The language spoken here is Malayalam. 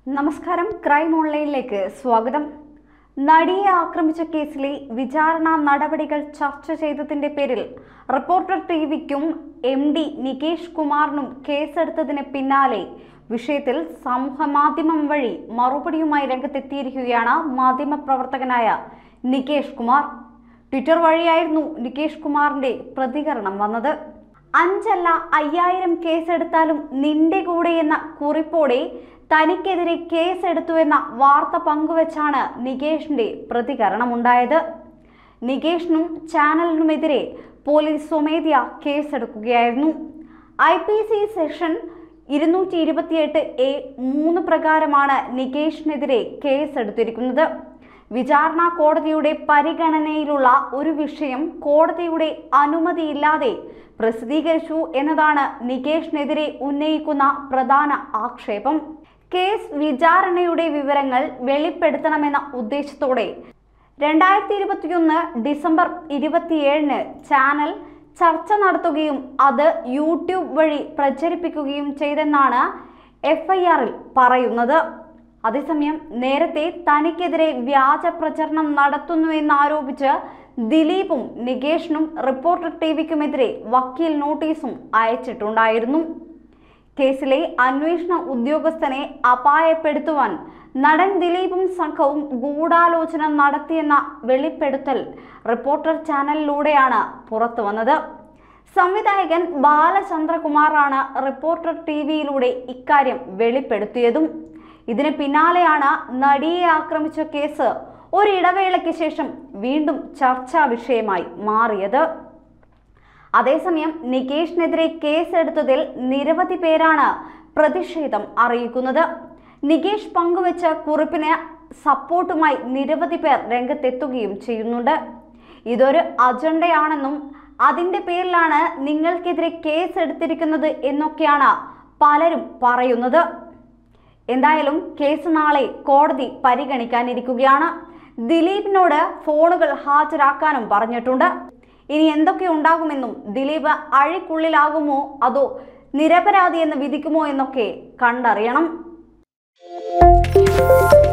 നമസ്കാരം ക്രൈം ഓൺലൈനിലേക്ക് സ്വാഗതം നടിയെ ആക്രമിച്ച കേസിലെ വിചാരണ നടപടികൾ ചർച്ച ചെയ്തതിന്റെ പേരിൽ റിപ്പോർട്ടർ ടി വിക്കും എം ഡി നികേഷ് കുമാറിനും കേസെടുത്തതിന് പിന്നാലെ വിഷയത്തിൽ സമൂഹമാധ്യമം വഴി മറുപടിയുമായി രംഗത്തെത്തിയിരിക്കുകയാണ് മാധ്യമപ്രവർത്തകനായ നികേഷ് കുമാർ ട്വിറ്റർ വഴിയായിരുന്നു നികേഷ് കുമാറിന്റെ പ്രതികരണം വന്നത് അഞ്ചല്ല അയ്യായിരം കേസെടുത്താലും നിന്റെ കൂടെ എന്ന കുറിപ്പോടെ തനിക്കെതിരെ കേസെടുത്തുവെന്ന വാർത്ത പങ്കുവച്ചാണ് നികേഷിന്റെ പ്രതികരണമുണ്ടായത് നികേഷിനും ചാനലിനുമെതിരെ പോലീസ് സ്വമേധ്യ കേസെടുക്കുകയായിരുന്നു ഐ പി സി സെഷൻ ഇരുന്നൂറ്റി ഇരുപത്തിയെട്ട് എ മൂന്ന് പ്രകാരമാണ് നികേഷിനെതിരെ കേസെടുത്തിരിക്കുന്നത് വിചാരണ കോടതിയുടെ പരിഗണനയിലുള്ള ഒരു വിഷയം കോടതിയുടെ അനുമതിയില്ലാതെ പ്രസിദ്ധീകരിച്ചു എന്നതാണ് നികേഷിനെതിരെ ഉന്നയിക്കുന്ന പ്രധാന ആക്ഷേപം കേസ് വിചാരണയുടെ വിവരങ്ങൾ വെളിപ്പെടുത്തണമെന്ന ഉദ്ദേശത്തോടെ രണ്ടായിരത്തി ഇരുപത്തിയൊന്ന് ഡിസംബർ ഇരുപത്തിയേഴിന് ചാനൽ ചർച്ച നടത്തുകയും അത് യൂട്യൂബ് വഴി പ്രചരിപ്പിക്കുകയും ചെയ്തെന്നാണ് എഫ് ഐ ആറിൽ പറയുന്നത് അതേസമയം നേരത്തെ തനിക്കെതിരെ വ്യാജ പ്രചരണം നടത്തുന്നുവെന്നാരോപിച്ച് ദിലീപും നികേഷിനും റിപ്പോർട്ടർ ടി വിക്കുമെതിരെ വക്കീൽ നോട്ടീസും അയച്ചിട്ടുണ്ടായിരുന്നു കേസിലെ അന്വേഷണ ഉദ്യോഗസ്ഥനെ അപായപ്പെടുത്തുവാൻ നടൻ ദിലീപും സംഘവും ഗൂഢാലോചന നടത്തിയെന്ന വെളിപ്പെടുത്തൽ റിപ്പോർട്ടർ ചാനലിലൂടെയാണ് പുറത്തു വന്നത് സംവിധായകൻ ബാലചന്ദ്രകുമാറാണ് റിപ്പോർട്ടർ ടി വിയിലൂടെ ഇക്കാര്യം വെളിപ്പെടുത്തിയതും ഇതിന് പിന്നാലെയാണ് നടിയെ ആക്രമിച്ച കേസ് ഒരിടവേളയ്ക്ക് ശേഷം വീണ്ടും ചർച്ചാ വിഷയമായി മാറിയത് അതേസമയം നികേഷിനെതിരെ കേസെടുത്തതിൽ നിരവധി പേരാണ് പ്രതിഷേധം അറിയിക്കുന്നത് നികേഷ് പങ്കുവച്ച കുറിപ്പിന് സപ്പോർട്ടുമായി നിരവധി പേർ രംഗത്തെത്തുകയും ചെയ്യുന്നുണ്ട് ഇതൊരു അജണ്ടയാണെന്നും അതിന്റെ പേരിലാണ് നിങ്ങൾക്കെതിരെ കേസ് എടുത്തിരിക്കുന്നത് എന്നൊക്കെയാണ് പലരും പറയുന്നത് എന്തായാലും കേസ് നാളെ കോടതി പരിഗണിക്കാനിരിക്കുകയാണ് ദിലീപിനോട് ഫോണുകൾ ഹാജരാക്കാനും പറഞ്ഞിട്ടുണ്ട് ഇനി എന്തൊക്കെ ഉണ്ടാകുമെന്നും ദിലീപ് അഴിക്കുള്ളിലാകുമോ അതോ നിരപരാധി എന്ന് വിധിക്കുമോ എന്നൊക്കെ കണ്ടറിയണം